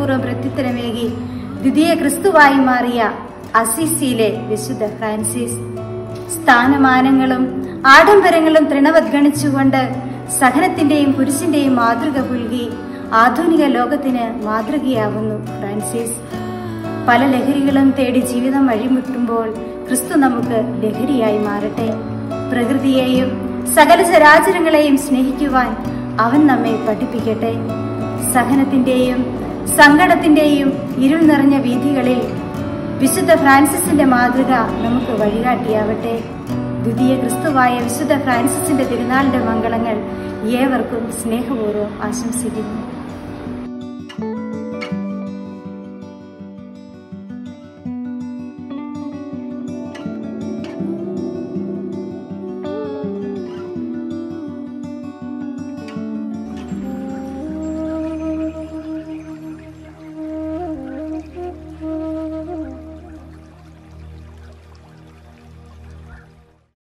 സ്നേഹപൂർവ്വം പ്രത്യുത്തരമേകി ദ്വിതീയ ക്രിസ്തുവായി മാറിയ അസിസിയിലെ വിശുദ്ധ ഫ്രാൻസിസ് സ്ഥാനമാനങ്ങളും ആഡംബരങ്ങളും തൃണവദ്ഗണിച്ചുകൊണ്ട് സഹനത്തിന്റെയും കുരിശിന്റെയും മാതൃക പുൽകി ആധുനിക ലോകത്തിന് മാതൃകയാവുന്നു ഫ്രാൻസിസ് പല ലഹരികളും തേടി ജീവിതം വഴിമുട്ടുമ്പോൾ ക്രിസ്തു നമുക്ക് ലഹരിയായി മാറട്ടെ പ്രകൃതിയെയും സകല ചരാചരങ്ങളെയും സ്നേഹിക്കുവാൻ അവൻ നമ്മെ പഠിപ്പിക്കട്ടെ സഹനത്തിന്റെയും സങ്കടത്തിന്റെയും ഇരുൾ നിറഞ്ഞ വീഥികളിൽ വിശുദ്ധ ഫ്രാൻസിസിന്റെ മാതൃക നമുക്ക് വഴികാട്ടിയാവട്ടെ ദ്വിതീയ ക്രിസ്തുവായ വിശുദ്ധ ഫ്രാൻസിസിന്റെ തിരുനാളിന്റെ മംഗളങ്ങൾ ഏവർക്കും സ്നേഹപൂർവ്വം ആശംസിക്കുന്നു